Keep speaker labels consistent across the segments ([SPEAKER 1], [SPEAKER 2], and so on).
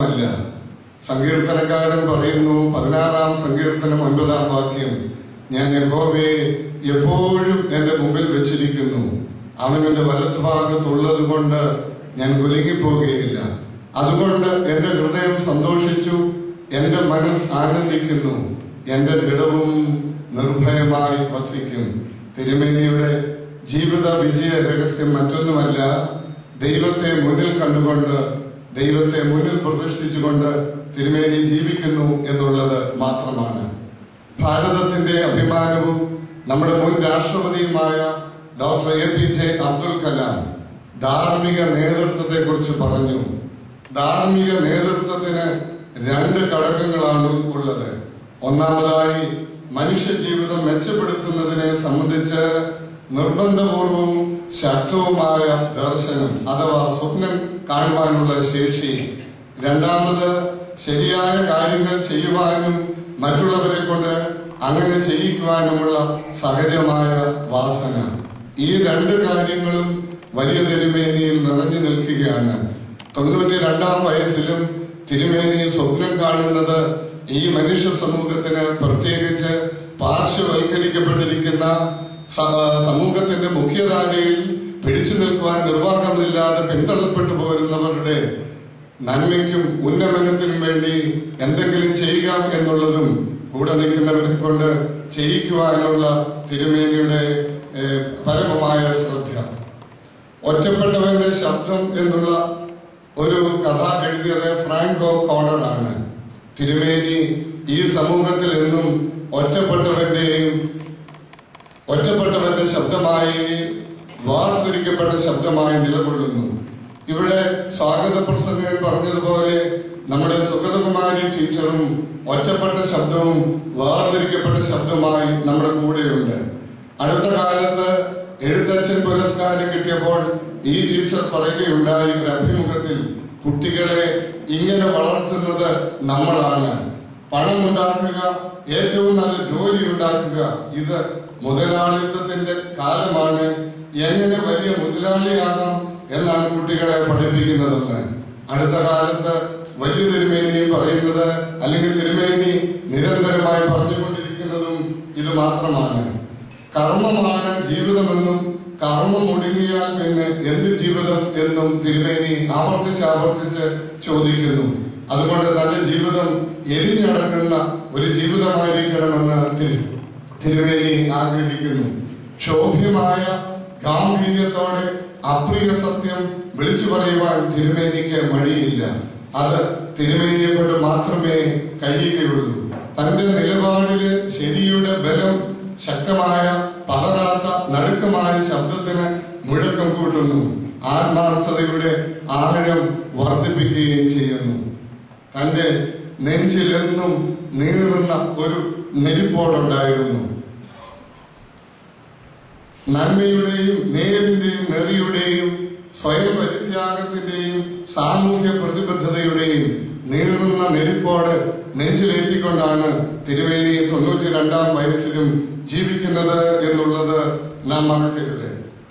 [SPEAKER 1] അല്ല സങ്കീർത്തനക്കാരൻ പറയുന്നു പതിനാറാം സങ്കീർത്തനം ഒൻപതാം വാക്യം ഞാൻ യഹോവയെ എപ്പോഴും എന്റെ മുമ്പിൽ വെച്ചിരിക്കുന്നു അവൻ എന്റെ വലത്തുഭാഗത്തുള്ളത് കൊണ്ട് ഞാൻ കുലുങ്ങിപ്പോകുകയില്ല അതുകൊണ്ട് എന്റെ ഹൃദയം സന്തോഷിച്ചു എന്റെ മനസ്സ് ആനന്ദിക്കുന്നു എന്റെ ദൃഢവും നിർഭയമായി വസിക്കും തിരുമേനിയുടെ ജീവിത വിജയ രഹസ്യം മറ്റൊന്നുമല്ല ദൈവത്തെ മുന്നിൽ കണ്ടുകൊണ്ട് ദൈവത്തെ മുന്നിൽ പ്രതിഷ്ഠിച്ചുകൊണ്ട് തിരുമേനി ജീവിക്കുന്നു എന്നുള്ളത് മാത്രമാണ് ഭാരതത്തിന്റെ അഭിമാനവും നമ്മുടെ മുൻ രാഷ്ട്രപതിയുമായ doctor A P J Abdul Kalam ധാർമ്മിക നേതൃത്വത്തെ കുറിച്ച് പറഞ്ഞു ധാർമ്മിക നേതൃത്വത്തിന് രണ്ട് ഘടകങ്ങളാണ് ഉള്ളത് ഒന്നാമതായി മനുഷ്യ ജീവിതം മെച്ചപ്പെടുത്തുന്നതിനെ സംബന്ധിച്ച് നിർബന്ധപൂർവവും ശക്തവുമായ ദർശനം അഥവാ സ്വപ്നം കാണുവാനുള്ള ശേഷി രണ്ടാമത് ശരിയായ കാര്യങ്ങൾ ചെയ്യുവാനും മറ്റുള്ളവരെ കൊണ്ട് അങ്ങനെ ചെയ്യിക്കുവാനുമുള്ള സഹജമായ വാസന ഈ രണ്ട് കാര്യങ്ങളും വലിയ തിരുമേനിയിൽ നിറഞ്ഞു നിൽക്കുകയാണ് തൊണ്ണൂറ്റി രണ്ടാം വയസ്സിലും തിരുമേനി സ്വപ്നം കാണുന്നത് ഈ മനുഷ്യ സമൂഹത്തിന് പ്രത്യേകിച്ച് പാർശ്വവൽക്കരിക്കപ്പെട്ടിരിക്കുന്ന സ- സമൂഹത്തിന്റെ മുഖ്യധാരയിൽ പിടിച്ചു നിൽക്കുവാൻ നിർവാഹമില്ലാതെ പിന്തള്ളപ്പെട്ടു പോരുന്നവരുടെ നന്മയ്ക്കും ഉന്നമനത്തിനും വേണ്ടി എന്തെങ്കിലും ചെയ്യുക എന്നുള്ളതും കൂടെ നിൽക്കുന്നവരെ കൊണ്ട് ചെയ്യിക്കുവാനുള്ള തിരുമേനിയുടെ ഏഹ്, പരമമായ ശ്രദ്ധ ഒറ്റപ്പെട്ടവന്റെ ശബ്ദം എന്നുള്ള ഒരു കഥ എഴുതിയത് ഫ്രാങ്കോ കോണറാണ് തിരുമേനി ഈ സമൂഹത്തിൽ എന്നും ഒറ്റപ്പെട്ടവന്റെയും ഒറ്റപ്പെട്ടവന്റെ ശബ്ദമായി വാർത്തിരിക്കപ്പെട്ട ശബ്ദമായി നിലകൊള്ളുന്നു ഇവിടെ സ്വാഗത പ്രസംഗകൻ പറഞ്ഞതുപോലെ നമ്മുടെ സുഗതകുമാരി ടീച്ചറും ഒറ്റപ്പെട്ട ശബ്ദവും വേർതിരിക്കപ്പെട്ട ശബ്ദമായി നമ്മുടെ കൂടെയുണ്ട് അടുത്ത കാലത്ത് എഴുത്തച്ഛൻ പുരസ്കാരം കിട്ടിയപ്പോൾ ഈ ടീച്ചർ പറയുകയുണ്ടായി ഒരു അഭിമുഖത്തിൽ കുട്ടികളെ ഇങ്ങനെ വളർത്തുന്നത് നമ്മളാണ് പണം ഉണ്ടാക്കുക ഏറ്റവും നല്ല ജോലി ഉണ്ടാക്കുക ഇത് മുതലാളിത്തത്തിന്റെ കാലമാണ് എങ്ങനെ വലിയ മുതലാളിയാകാം എന്നാണ് കുട്ടികളെ പഠിപ്പിക്കുന്നതെന്ന് അടുത്ത കാലത്ത് വലിയ തിരുമേനിയും പറയുന്നത് അല്ലെങ്കിൽ തിരുമേനി നിരന്തരമായി പറഞ്ഞുകൊണ്ടിരിക്കുന്നതും ഇത് മാത്രമാണ് കർമ്മമാണ് ജീവിതമെന്നും കർമ്മം ഒടുങ്ങിയാൽ പിന്നെ എന്ത് ജീവിതം എന്നും തിരുമേനി ആവർത്തിച്ച് ആവർത്തിച്ച് ചോദിക്കുന്നു അതുകൊണ്ട് തന്റെ ജീവിതം എരിഞ്ഞടങ്ങുന്ന ഒരു ജീവിതമായിരിക്കണമെന്ന് തിരു തിരുമേനി ആഗ്രഹിക്കുന്നു ക്ഷോഭ്യമായ ഗാംഭീര്യത്തോടെ അപ്രിയ സത്യം വിളിച്ചു പറയുവാൻ തിരുമേനിക്ക് മടിയില്ല അത് തിരുമേനിയെ കൊണ്ട് മാത്രമേ കഴിയുകയുള്ളൂ തന്റെ നിലപാടില് ശരിയുടെ ബലം ശക്തമായ പതറാത്ത നടുക്കമായ ശബ്ദത്തിന് മുഴക്കം കൂട്ടുന്നു ആത്മാർത്ഥതയുടെ ആഴം വർദ്ധിപ്പിക്കുകയും ചെയ്യുന്നു തന്റെ നെഞ്ചിലെന്നും നീറുന്ന ഒരു നെരിപ്പോടുണ്ടായിരുന്നു നന്മയുടെയും നേരിന്റെയും നെറിയുടെയും സ്വയം പരിത്യാഗത്തിന്റെയും സാമൂഹ്യ പ്രതിബദ്ധതയുടെയും നീറുന്ന നെരിപ്പോട് നെഞ്ചിലേറ്റിക്കൊണ്ടാണ് തിരുവേലി തൊണ്ണൂറ്റി രണ്ടാം വയസ്സിലും ജീവിക്കുന്നത് എന്നുള്ളത് നാം മറക്കരുത്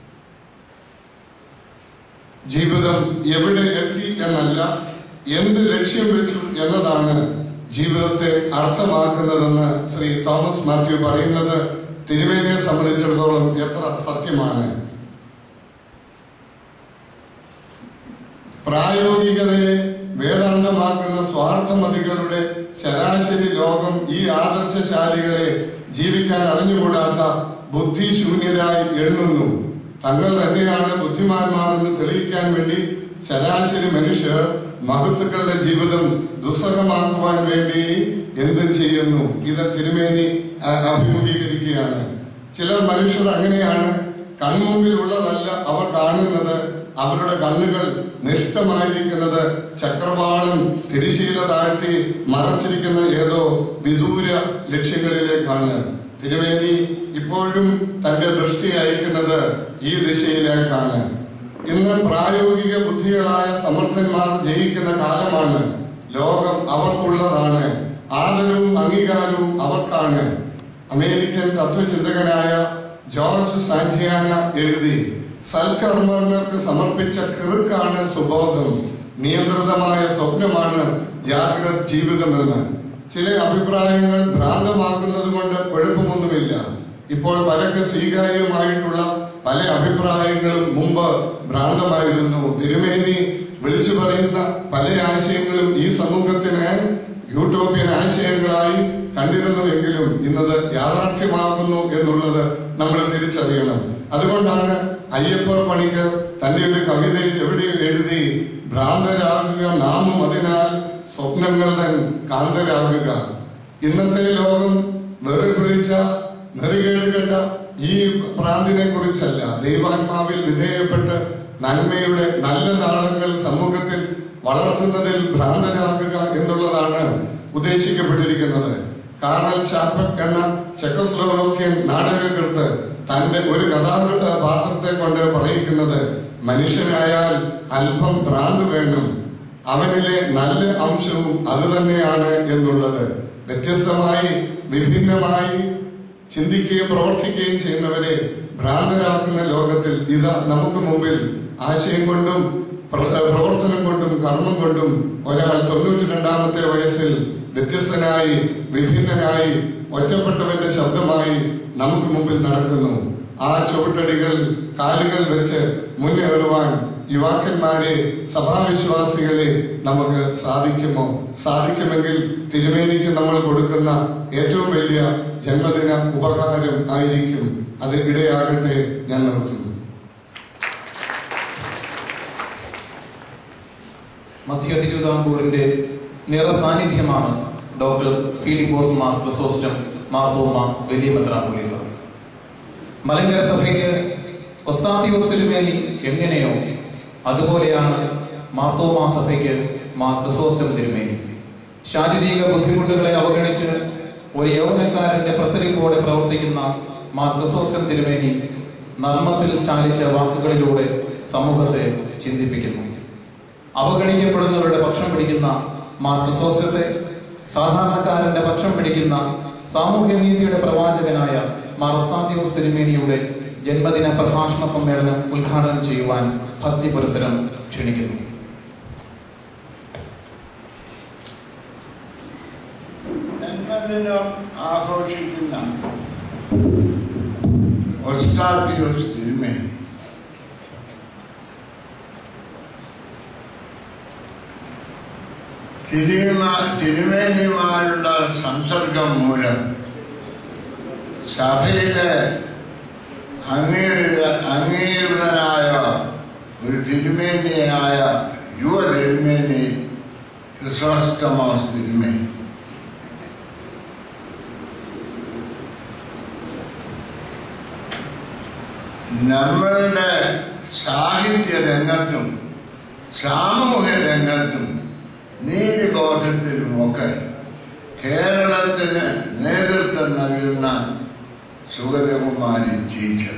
[SPEAKER 1] ജീവിതം എവിടെ എത്തി എന്നല്ല എന്ത് ലക്ഷ്യം വെച്ചു എന്നതാണ് ജീവിതത്തെ അർത്ഥമാക്കുന്നതെന്ന് ശ്രീ തോമസ് മാത്യു പറയുന്നത് തിരുവേലിയെ സംബന്ധിച്ചിടത്തോളം എത്ര സത്യമാണ് പ്രായോഗികതയെ വേദാന്തമാക്കുന്ന സ്വാർത്ഥമതികളുടെ ശരാശരി ലോകം ഈ ആദർശശാലികളെ ജീവിക്കാൻ അറിഞ്ഞുകൂടാത്ത ബുദ്ധിശൂന്യരായി എണ്ണുന്നു തങ്ങൾ തന്നെയാണ് ബുദ്ധിമാന്മാരെന്ന് തെളിയിക്കാൻ വേണ്ടി ശരാശരി മനുഷ്യർ മഹത്തുക്കളുടെ ജീവിതം ദുസ്സഹമാക്കുവാൻ വേണ്ടി എന്തും ചെയ്യുന്നു ഇത് തിരുമേനി ആ, അഭിമുഖീകരിക്കുകയാണ് ചിലർ മനുഷ്യർ അങ്ങനെയാണ് കൺമുമ്പിലുള്ളതല്ല അവർ കാണുന്നത് അവരുടെ കണ്ണുകൾ നിഷ്ഠമായിരിക്കുന്നത് ചക്രവാളം തിരിശീല താഴ്ത്തി മറച്ചിരിക്കുന്ന ഏതോ വിദൂര ലക്ഷ്യങ്ങളിലേക്കാണ് തിരുവേനി ഇപ്പോഴും തന്റെ ദൃഷ്ടി അയക്കുന്നത് ഈ ദിശയിലേക്കാണ് ഇന്ന് പ്രായോഗിക ബുദ്ധികളായ സമർത്ഥന്മാർ ജയിക്കുന്ന കാലമാണ് ലോകം അവർക്കുള്ളതാണ് ആദരവും അംഗീകാരവും അവർക്കാണ് അമേരിക്കൻ തത്വചിന്തകനായ ജോർജ് സാന്റിയാന എഴുതി സൽക്കർമ്മങ്ങൾക്ക് സമർപ്പിച്ച കിറുക്കാണ് സുബോധം നിയന്ത്രിതമായ സ്വപ്നമാണ് ജാഗ്രത ജീവിതമെന്ന് ചില അഭിപ്രായങ്ങൾ ഭ്രാന്തമാക്കുന്നത് കൊണ്ട് കുഴപ്പമൊന്നുമില്ല ഇപ്പോൾ പലർക്ക് സ്വീകാര്യമായിട്ടുള്ള പല അഭിപ്രായങ്ങളും മുമ്പ് ഭ്രാന്തമായിരുന്നു തിരുമേനി വിളിച്ചു പറയുന്ന പല ആശയങ്ങളും ഈ സമൂഹത്തിന് യൂട്ടോപ്യൻ ആശയങ്ങളായി കണ്ടിരുന്നുവെങ്കിലും ഇന്നത് യാഥാർത്ഥ്യമാകുന്നു എന്നുള്ളത് നമ്മൾ തിരിച്ചറിയണം അതുകൊണ്ടാണ് അയ്യപ്പ പണിക്കർ തന്റെ ഒരു കവിതയിൽ എവിടെയോ എഴുതി ഭ്രാന്തരാകുക നാമും അതിനാൽ സ്വപ്നങ്ങൾ തൻ കാന്തരാകുക ഇന്നത്തെ ലോകം വേർപിടിച്ച നെറികേടുകെട്ട ഈ ഭ്രാന്തിനെ കുറിച്ചല്ല ദൈവാത്മാവിൽ വിധേയപ്പെട്ട് നന്മയുടെ നല്ല നാളങ്ങൾ സമൂഹത്തിൽ വളർത്തുന്നതിൽ ഭ്രാന്തരാകുക എന്നുള്ളതാണ് ഉദ്ദേശിക്കപ്പെട്ടിരിക്കുന്നത് കാർണൽ ഷാപ്പക് എന്ന ചെക്കോസ്ലോവാക്യൻ നാടകകൃത്ത് തന്റെ ഒരു കഥാപാത്രത്തെ കൊണ്ട് പറയിക്കുന്നത് മനുഷ്യനായാൽ അല്പം ഭ്രാന്ത് വേണം അവനിലെ നല്ല അംശവും അത് തന്നെയാണ് എന്നുള്ളത് വ്യത്യസ്തമായി വിഭിന്നമായി ചിന്തിക്കുകയും പ്രവർത്തിക്കുകയും ചെയ്യുന്നവരെ ഭ്രാന്തരാക്കുന്ന ലോകത്തിൽ ഇതാ നമുക്ക് മുമ്പിൽ ആശയം കൊണ്ടും പ്ര- പ്രവർത്തനം കൊണ്ടും കർമ്മം കൊണ്ടും ഒരാൾ തൊണ്ണൂറ്റി രണ്ടാമത്തെ വയസ്സിൽ വ്യത്യസ്തനായി വിഭിന്നനായി ഒറ്റപ്പെട്ടവന്റെ ശബ്ദമായി നമുക്ക് മുമ്പിൽ നടക്കുന്നു ആ ചുവട്ടടികൾ കാലുകൾ വെച്ച് മുന്നേറുവാൻ യുവാക്കന്മാരെ സഭാവിശ്വാസികളെ നമുക്ക് സാധിക്കുമോ സാധിക്കുമെങ്കിൽ തിരുമേനിക്ക് നമ്മൾ കൊടുക്കുന്ന ഏറ്റവും വലിയ ജന്മദിന ഉപകാരം ആയിരിക്കും അത് ഇടയാകട്ടെ ഞാൻ നിർത്തുന്നു
[SPEAKER 2] മധ്യ തിരുവിതാംകൂറിന്റെ നിറസാന്നിധ്യമാണ് ഡോക്ടർ ഫിലിപ്പോസ് മാർ ക്രിസോസ്റ്റം മാർത്തോമ വലിയ മെത്രാപ്പൊലീത്ത മലങ്കര സഭയ്ക്ക് ഒസ്താത്തിയോസ് തിരുമേനി എങ്ങനെയോ അതുപോലെയാണ് മാർത്തോമാ സഭയ്ക്ക് മാർ ക്രിസോസ്റ്റം തിരുമേനി ശാരീരിക ബുദ്ധിമുട്ടുകളെ അവഗണിച്ച് ഒരു യൗവനക്കാരന്റെ പ്രസരിപ്പോടെ പ്രവർത്തിക്കുന്ന മാർ ക്രിസോസ്റ്റം തിരുമേനി നർമ്മത്തിൽ ചാലിച്ച വാക്കുകളിലൂടെ സമൂഹത്തെ ചിന്തിപ്പിക്കുന്നു അവഗണിക്കപ്പെടുന്നവരുടെ പക്ഷം പിടിക്കുന്ന മാർ ക്രിസോസ്റ്റത്തെ സാധാരണക്കാരന്റെ പക്ഷം പിടിക്കുന്ന സാമൂഹ്യനീതിയുടെ പ്രവാചകനായ മാർ ഉസ്താദിയോസ് തിരുമേനിയുടെ ജന്മദിന പ്രഭാഷണ സമ്മേളനം ഉദ്ഘാടനം ചെയ്യുവാൻ ഭക്തി പുരസരം ക്ഷണിക്കുന്നു
[SPEAKER 3] ജന്മദിനം ആഘോഷിക്കുന്ന ഒസ്താത്തിയോസ് തിരുമേനി തിരുമ തിരുമേനിയുമായുള്ള സംസർഗം മൂലം സഭയിലെ അംഗീകൃത അംഗീകൃതനായ ഒരു തിരുമേനിയായ യുവ തിരുമേനി ക്രിസോസ്റ്റമോസ് തിരുമേനി നമ്മളുടെ സാഹിത്യ രംഗത്തും സാമൂഹ്യ രംഗത്തും നീതിബോധത്തിലുമൊക്കെ കേരളത്തിന് നേതൃത്വം നൽകുന്ന സുഗതകുമാരി ടീച്ചർ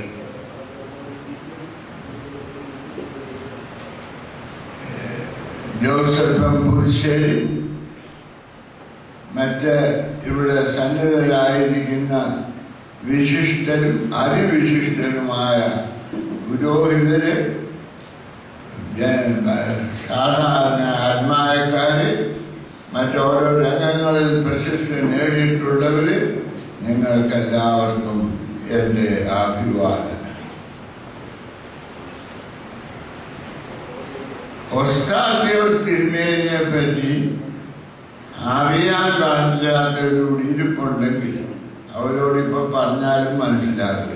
[SPEAKER 3] ജോസഫ് പുതുശ്ശേരി മറ്റ് ഇവിടെ സന്നിധരായിരിക്കുന്ന വിശിഷ്ടരും അതിവിശിഷ്ടരുമായ പുരോഹിതര് ജന- സാധാരണ ആത്മായക്കാര് മറ്റോരോ രംഗങ്ങളിൽ പ്രശസ്തി നേടിയിട്ടുള്ളവര് നിങ്ങൾക്കെല്ലാവർക്കും എൻ്റെ അഭിവാദനം ഒസ്താദ്യോസ് തിരുമേനിയെ പറ്റി അറിയാൻ പാടില്ലാത്തവരോട് ഇരിപ്പുണ്ടെങ്കിൽ അവരോട് ഇപ്പൊ പറഞ്ഞാലും മനസ്സിലാക്കുക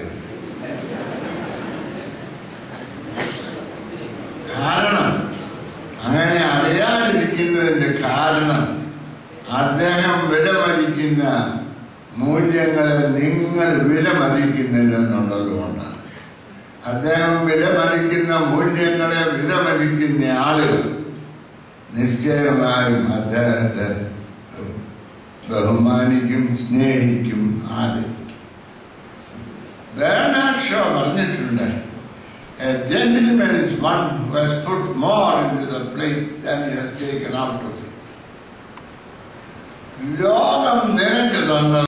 [SPEAKER 3] കാരണം അങ്ങനെ അറിയാതിരിക്കുന്നതിന്റെ കാരണം അദ്ദേഹം വിലമതിക്കുന്ന മൂല്യങ്ങളെ നിങ്ങൾ വിലമതിക്കുന്നില്ലെന്നുള്ളത് കൊണ്ടാണ് അദ്ദേഹം വിലമതിക്കുന്ന മൂല്യങ്ങളെ വിലമതിക്കുന്ന ആളുകൾ നിശ്ചയമായും അദ്ദേഹത്തെ ബഹുമാനിക്കും സ്നേഹിക്കും ആദരിക്കും ബേർണാഡ് ഷോ പറഞ്ഞിട്ടുണ്ട് A gentleman is one who has put more into the plate than he has taken out of it. ലോകം നിനക്ക് തന്ന